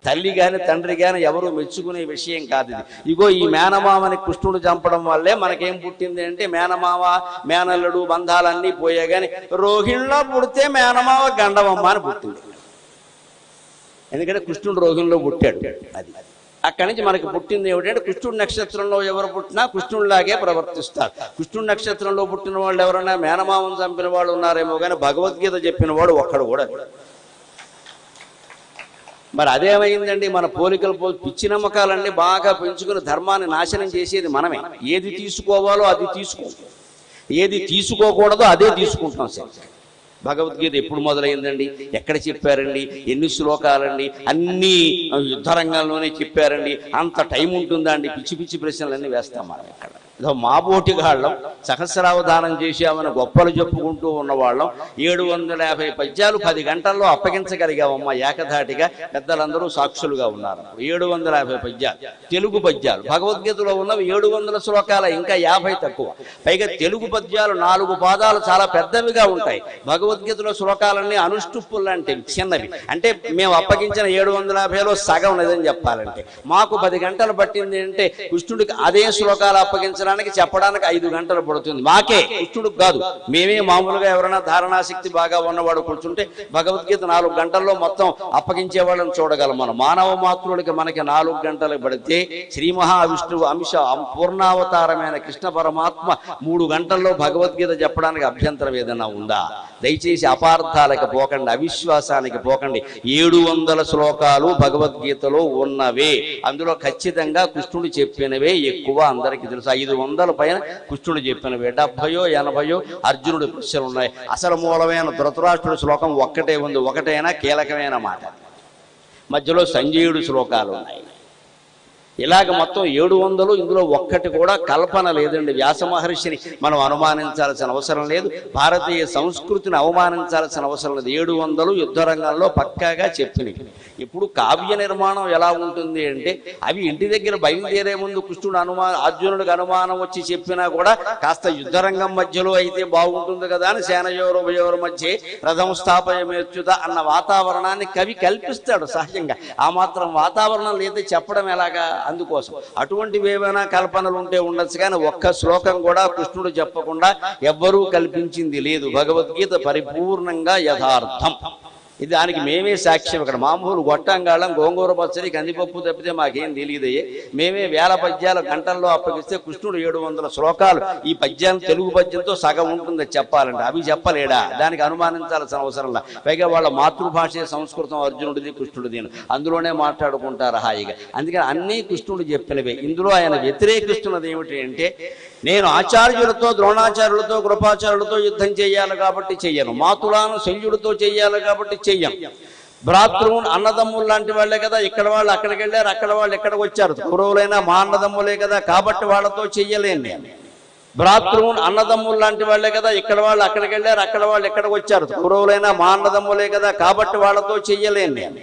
తల్లి గాని తండ్రి గాని ఎవరు మెచ్చుకునే విషయం కాదు ఇది ఇగో ఈ మేనమామని కృష్ణుడు చంపడం వల్లే మనకేం పుట్టింది అంటే మేనమామ మేనల్లుడు బంధాలన్నీ పోయా గాని రోహిణిలో పుడితే మేనమామ గండవమ్మ అని పుట్టింది ఎందుకంటే కృష్ణుడు రోహిణిలో పుట్టాడు అది అక్కడి నుంచి మనకి పుట్టింది ఏమిటంటే కృష్ణుడి నక్షత్రంలో ఎవరు పుట్టినా కృష్ణుడిలాగే ప్రవర్తిస్తారు కృష్ణుడి నక్షత్రంలో పుట్టిన వాళ్ళు ఎవరైనా మేనమామను చంపిన వాళ్ళు ఉన్నారేమో కానీ భగవద్గీత చెప్పిన వాడు ఒక్కడు కూడా లేడు. మరి అదేమైందండి మన పోలికలు పో పిచ్చి నమ్మకాలన్నీ బాగా పెంచుకుని ధర్మాన్ని నాశనం చేసేది మనమే ఏది తీసుకోవాలో అది తీసుకో ఏది తీసుకోకూడదో అదే తీసుకుంటాం సార్ భగవద్గీత ఎప్పుడు మొదలైందండి ఎక్కడ చెప్పారండి ఎన్ని శ్లోకాలండి అన్ని యుద్ధ రంగంలోనే చెప్పారండి అంత టైం ఉంటుందా అండి పిచ్చి పిచ్చి ప్రశ్నలన్నీ వేస్తాం మనం ఇక్కడ ఏదో మాబోటిగాళ్ళం సహస్రావధానం చేశామని గొప్పలు చెప్పుకుంటూ ఉన్నవాళ్ళం ఏడు వందల యాభై పద్యాలు పది గంటల్లో అప్పగించగలిగామమ్మ ఏకధాటిగా పెద్దలందరూ సాక్షులుగా ఉన్నారు ఏడు వందల యాభై పద్యాలు తెలుగు పద్యాలు భగవద్గీతలో ఉన్నవి ఏడు వందల శ్లోకాల ఇంకా యాభై తక్కువ పైగా తెలుగు పద్యాలు నాలుగు పాదాలు చాలా పెద్దవిగా ఉంటాయి భగవద్గీతలో శ్లోకాలన్నీ అనుష్టుప్పులు లాంటివి చిన్నవి అంటే మేము అప్పగించిన ఏడు వందల యాభైలో సగం లేదని చెప్పాలంటే మాకు పది గంటలు పట్టింది అంటే కృష్ణుడికి అదే శ్లోకాలు అప్పగించడానికి చెప్పడానికి ఐదు గంటలు పడుతుంది మాకే కృష్ణుడికి కాదు మేమే మామూలుగా ఎవరైనా ధారణాశక్తి బాగా ఉన్నవాడు కూర్చుంటే భగవద్గీత నాలుగు గంటల్లో మొత్తం అప్పగించే వాళ్ళని చూడగలం మనం మానవ మాతృడికి మనకి నాలుగు గంటలు పడితే శ్రీ మహావిష్ణువు అంశ పూర్ణావతారమైన కృష్ణ పరమాత్మ మూడు గంటల్లో భగవద్గీత చెప్పడానికి అభ్యంతరం ఏదైనా ఉందా దయచేసి అపార్థాలకు పోకండి అవిశ్వాసానికి పోకండి ఏడు వందల శ్లోకాలు భగవద్గీతలో ఉన్నవే అందులో ఖచ్చితంగా కృష్ణుడు చెప్పినవే ఎక్కువ అందరికీ తెలుసు ఐదు వందల పైన కృష్ణుడు చెప్పినవే డెబ్బయో ఎనభయో అర్జునుడి ప్రశ్నలు ఉన్నాయి అసలు మూలమైన ధృతరాష్ట్రుడి శ్లోకం ఒక్కటే ఉంది ఒకటైనా కీలకమైన మాట మధ్యలో సంజయుడు శ్లోకాలు ఉన్నాయి ఇలాగ మొత్తం ఏడు వందలు ఇందులో ఒక్కటి కూడా కల్పన లేదండి వ్యాస మహర్షిని మనం అనుమానించాల్సిన అవసరం లేదు భారతీయ సంస్కృతిని అవమానించాల్సిన అవసరం లేదు ఏడు వందలు యుద్ధ రంగంలో పక్కాగా చెప్పినవి ఇప్పుడు కావ్య నిర్మాణం ఎలా ఉంటుంది అంటే అవి ఇంటి దగ్గర బయలుదేరే ముందు కృష్ణుడు అనుమాన అర్జునుడికి అనుమానం వచ్చి చెప్పినా కూడా కాస్త యుద్ధ రంగం మధ్యలో అయితే బాగుంటుంది కదా అని సేనయోరు ఉభయోరు మధ్య రథం స్థాపయమేర్చుత అన్న వాతావరణాన్ని కవి కల్పిస్తాడు సహజంగా ఆ మాత్రం వాతావరణం లేదా చెప్పడం ఎలాగా అందుకోసం అటువంటివి ఏమైనా కల్పనలు ఉంటే ఉండొచ్చు కానీ ఒక్క శ్లోకం కూడా కృష్ణుడు చెప్పకుండా ఎవ్వరూ కల్పించింది లేదు భగవద్గీత పరిపూర్ణంగా యథార్థం ఇది దానికి మేమే సాక్ష్యం ఇక్కడ మామూలు గొట్టంగాళం గోంగూర పచ్చడి కందిపప్పు తప్పితే మాకేం తెలియదయ్యే మేమే వేల పద్యాలు గంటల్లో అప్పగిస్తే కృష్ణుడు ఏడు వందల శ్లోకాలు ఈ పద్యాలు తెలుగు పద్యంతో సగం ఉంటుంది చెప్పాలంటే అవి చెప్పలేడా దానికి అనుమానించాల్సిన అవసరం లే పైగా వాళ్ళ మాతృభాషే సంస్కృతం అర్జునుడిది కృష్ణుడిది అందులోనే మాట్లాడుకుంటారు హాయిగా అందుకని అన్నీ కృష్ణుడు చెప్పినవే ఇందులో ఆయన వ్యతిరేకిస్తున్నది ఏమిటి అంటే నేను ఆచార్యులతో ద్రోణాచార్యులతో కృపాచార్యులతో యుద్ధం చేయాలి కాబట్టి చెయ్యను మాతులాను శల్యుడితో చెయ్యాలి కాబట్టి చెయ్యం భ్రాతృవును అన్నదమ్ములు లాంటి వాళ్ళే కదా ఇక్కడ వాళ్ళు అక్కడికి వెళ్ళారు అక్కడ వాళ్ళు ఎక్కడికి వచ్చారు కౌరవులైనా మా అన్నదమ్ములే కదా కాబట్టి వాళ్ళతో చెయ్యలేను నేను భ్రాతృవును అన్నదమ్ములు లాంటి వాళ్ళే కదా ఇక్కడ వాళ్ళు అక్కడికి వెళ్ళారు అక్కడ వాళ్ళు ఎక్కడికి వచ్చారు కౌరవులైనా మా అన్నదమ్ములే కదా కాబట్టి వాళ్ళతో చెయ్యలేను నేను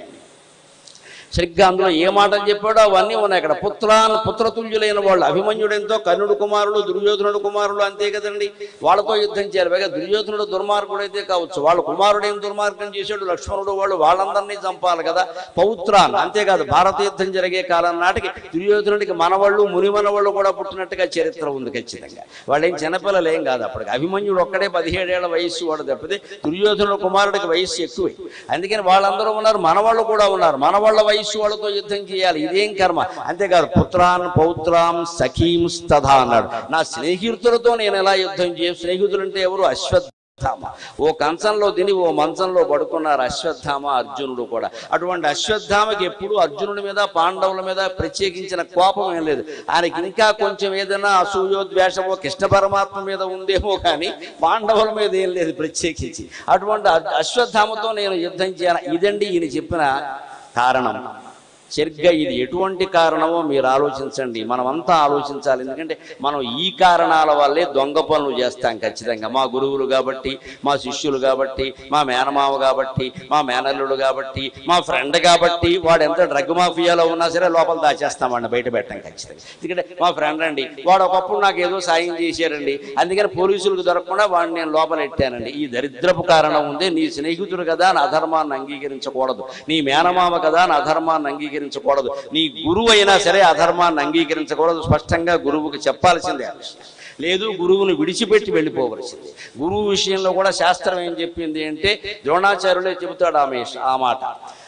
సరిగ్గా అందులో ఏ మాటలు చెప్పాడో అవన్నీ ఉన్నాయి అక్కడ పుత్రాన్ పుత్రతుల్యులైన వాళ్ళు అభిమన్యుడెంతో కర్ణుడు కుమారుడు దుర్యోధనుడు కుమారుడు అంతే కదండి వాళ్ళతో యుద్ధం చేయాలి పైగా దుర్యోధనుడు దుర్మార్గుడు అయితే కావచ్చు వాళ్ళ కుమారుడు ఏం దుర్మార్గం చేశాడు లక్ష్మణుడు వాళ్ళు వాళ్ళందరినీ చంపాలి కదా పౌత్రాన్ అంతేకాదు భారత యుద్ధం జరిగే కాలం నాటికి దుర్యోధనుడికి మనవాళ్ళు మునిమనవాళ్ళు కూడా పుట్టినట్టుగా చరిత్ర ఉంది ఖచ్చితంగా వాళ్ళేం చిన్నపిల్లలు ఏం కాదు అప్పటికి అభిమన్యుడు ఒక్కడే పదిహేడేళ్ల వయస్సు వాడు తప్పితే దుర్యోధనుడు కుమారుడికి వయస్సు ఎక్కువే అందుకని వాళ్ళందరూ ఉన్నారు మనవాళ్ళు కూడా ఉన్నారు మనవాళ్ళ వయస్సు వాళ్ళతో యుద్ధం చేయాలి ఇదేం కర్మ అంతేకాదు పుత్రాన్ పౌత్రాం సఖీం స్తథా అన్నాడు నా స్నేహితులతో నేను ఎలా యుద్ధం చేయ స్నేహితులు అంటే ఎవరు అశ్వత్థామ ఓ కంచంలో తిని ఓ మంచంలో పడుకున్నారు అశ్వత్థామ అర్జునుడు కూడా అటువంటి అశ్వత్థామకి ఎప్పుడు అర్జునుడి మీద పాండవుల మీద ప్రత్యేకించిన కోపం ఏం లేదు ఆయనకి ఇంకా కొంచెం ఏదైనా అసూయోద్వేషమో కృష్ణ పరమాత్మ మీద ఉందేమో కానీ పాండవుల మీద ఏం లేదు ప్రత్యేకించి అటువంటి అ- అశ్వత్థామతో నేను యుద్ధం చేయాలి ఇదండి ఈయన చెప్పిన కారణం సరిగ్గా ఇది ఎటువంటి కారణమో మీరు ఆలోచించండి మనమంతా ఆలోచించాలి ఎందుకంటే మనం ఈ కారణాల వల్లే దొంగ పనులు చేస్తాం ఖచ్చితంగా మా గురువులు కాబట్టి మా శిష్యులు కాబట్టి మా మేనమామ కాబట్టి మా మేనల్లుడు కాబట్టి మా ఫ్రెండ్ కాబట్టి వాడు ఎంత డ్రగ్ మాఫియాలో ఉన్నా సరే లోపల దాచేస్తామండి బయట పెట్టాం ఖచ్చితంగా ఎందుకంటే మా ఫ్రెండ్ అండి వాడు ఒకప్పుడు నాకు ఏదో సాయం చేశారండి అందుకని పోలీసులకు దొరకకుండా వాడిని నేను లోపల పెట్టానండి ఈ దరిద్రపు కారణం ఉంది నీ స్నేహితుడు కదా నా అధర్మాన్ని అంగీకరించకూడదు నీ మేనమామ కదా నా అధర్మాన్ని అంగీకరించ అంగీకరించకూడదు నీ గురువు అయినా సరే అధర్మాన్ని అంగీకరించకూడదు స్పష్టంగా గురువుకి చెప్పాల్సిందే ఆ విషయం. లేదు గురువుని విడిచిపెట్టి వెళ్ళిపోవలసింది గురువు విషయంలో కూడా శాస్త్రం ఏం చెప్పింది అంటే ద్రోణాచార్యులే చెబుతాడు ఆమె ఆ మాట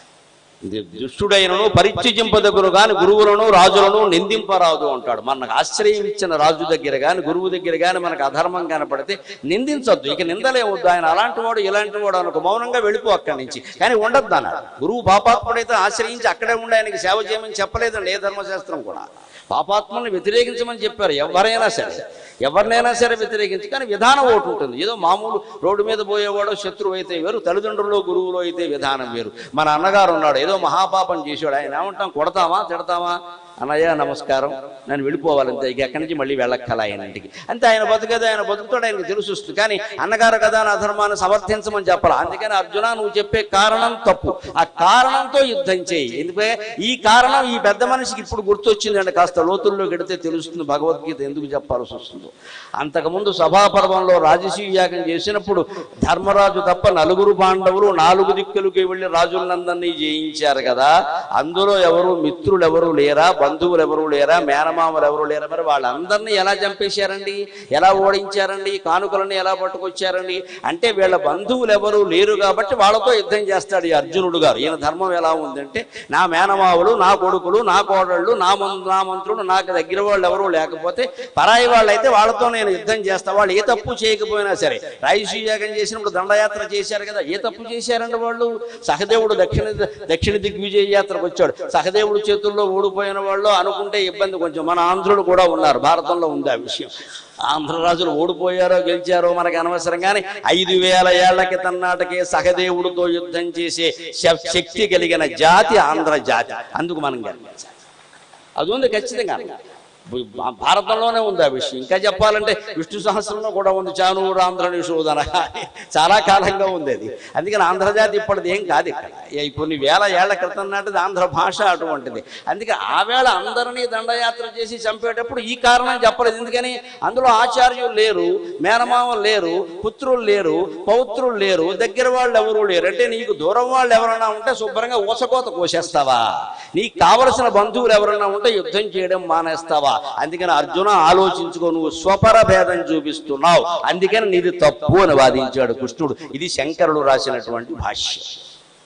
దుష్టుడైనను పరిత్యజింపదగురు గాని గురువులను రాజులను నిందింపరాదు అంటాడు మనకు ఆశ్రయం ఇచ్చిన రాజు దగ్గర గాని గురువు దగ్గర గాని మనకు అధర్మం కనపడితే నిందించొద్దు ఇక నిందలే వద్దు ఆయన అలాంటి వాడు ఇలాంటి వాడు అనుకో మౌనంగా వెళ్ళిపో అక్కడి నుంచి కానీ ఉండద్దు అన్నాడు గురువు పాపాత్ముడైతే ఆశ్రయించి అక్కడే ఉండి ఆయనకి సేవ చేయమని చెప్పలేదండి ఏ ధర్మశాస్త్రం కూడా పాపాత్మల్ని వ్యతిరేకించమని చెప్పారు ఎవరైనా సరే ఎవరినైనా సరే వ్యతిరేకించి కానీ విధానం ఒకటి ఉంటుంది ఏదో మామూలు రోడ్డు మీద పోయేవాడో శత్రువు అయితే వేరు తల్లిదండ్రులు గురువులు అయితే విధానం వేరు మన అన్నగారు ఉన్నాడు ఏదో మహాపాపం చేసాడు ఆయన ఏమంటాం కొడతామా తిడతామా అన్నయ్య నమస్కారం నేను వెళ్ళిపోవాలంతే ఇక ఎక్కడి నుంచి మళ్ళీ వెళ్ళక్కల ఆయన ఇంటికి అంతే ఆయన బతుకదు ఆయన బతుకుతాడు ఆయనకు తెలుసు వస్తుంది కానీ అన్నగారు కదా నా ధర్మాన్ని సమర్థించమని చెప్పాలి అందుకని అర్జున నువ్వు చెప్పే కారణం తప్పు ఆ కారణంతో యుద్ధం చేయి ఎందుకంటే ఈ కారణం ఈ పెద్ద మనిషికి ఇప్పుడు గుర్తొచ్చిందండి కాస్త లోతుల్లో గడితే తెలుస్తుంది భగవద్గీత ఎందుకు చెప్పాల్సి వస్తుందో అంతకుముందు సభాపర్వంలో రాజసీయ యాగం చేసినప్పుడు ధర్మరాజు తప్ప నలుగురు పాండవులు నాలుగు దిక్కులకి వెళ్ళి రాజులందరినీ జయించారు కదా అందులో ఎవరు మిత్రులు ఎవరు లేరా బంధువులు ఎవరు లేరా మేనమామలు ఎవరు లేరా మరి వాళ్ళందరినీ ఎలా చంపేశారండి ఎలా ఓడించారండి కానుకలని ఎలా పట్టుకొచ్చారండి అంటే వీళ్ళ బంధువులు ఎవరు లేరు కాబట్టి వాళ్ళతో యుద్ధం చేస్తాడు ఈ అర్జునుడు గారు ఈయన ధర్మం ఎలా ఉందంటే నా మేనమావులు నా కొడుకులు నా కోడళ్ళు నా మం- నా మంత్రులు నాకు దగ్గర వాళ్ళు ఎవరు లేకపోతే పరాయి వాళ్ళు అయితే వాళ్ళతో నేను యుద్ధం చేస్తా వాళ్ళు ఏ తప్పు చేయకపోయినా సరే రాయసీ యాగం చేసినప్పుడు దండయాత్ర చేశారు కదా ఏ తప్పు చేశారండి వాళ్ళు సహదేవుడు దక్షిణ దక్షిణ దిగ్విజయ యాత్రకు వచ్చాడు సహదేవుడు చేతుల్లో ఓడిపోయిన వాళ్ళు అనుకుంటే ఇబ్బంది కొంచెం మన ఆంధ్రులు కూడా ఉన్నారు భారతంలో ఉంది ఆ విషయం ఆంధ్రరాజులు ఓడిపోయారో గెలిచారో మనకు అనవసరం కానీ ఐదు వేల ఏళ్ల క్రితం నాటకే సహదేవుడితో యుద్ధం చేసే శ- శక్తి కలిగిన జాతి ఆంధ్ర జాతి అందుకు మనం గర్వించాలి అది ఉంది ఖచ్చితంగా భా- భారతంలోనే ఉంది ఆ విషయం ఇంకా చెప్పాలంటే విష్ణు సహస్రంలో కూడా ఉంది చానూరు ఆంధ్ర నిషోధన చాలా కాలంగా ఉంది అది అందుకని ఆంధ్రజాతి ఇప్పటిది ఏం కాదు ఇక్కడ ఈ కొన్ని వేల ఏళ్ల క్రితం నాటిది ఆంధ్ర భాష అటువంటిది అందుకే ఆ వేళ అందరినీ దండయాత్ర చేసి చంపేటప్పుడు ఈ కారణం చెప్పలేదు ఎందుకని అందులో ఆచార్యులు లేరు మేనమామలు లేరు పుత్రులు లేరు పౌత్రులు లేరు దగ్గర వాళ్ళు ఎవరు లేరు అంటే నీకు దూరం వాళ్ళు ఎవరైనా ఉంటే శుభ్రంగా ఊసకోత కోసేస్తావా నీకు కావలసిన బంధువులు ఎవరైనా ఉంటే యుద్ధం చేయడం మానేస్తావా అందుకని అర్జున ఆలోచించుకో నువ్వు స్వపర భేదం చూపిస్తున్నావు అందుకని నీది తప్పు అని వాదించాడు కృష్ణుడు ఇది శంకరుడు రాసినటువంటి భాష్యం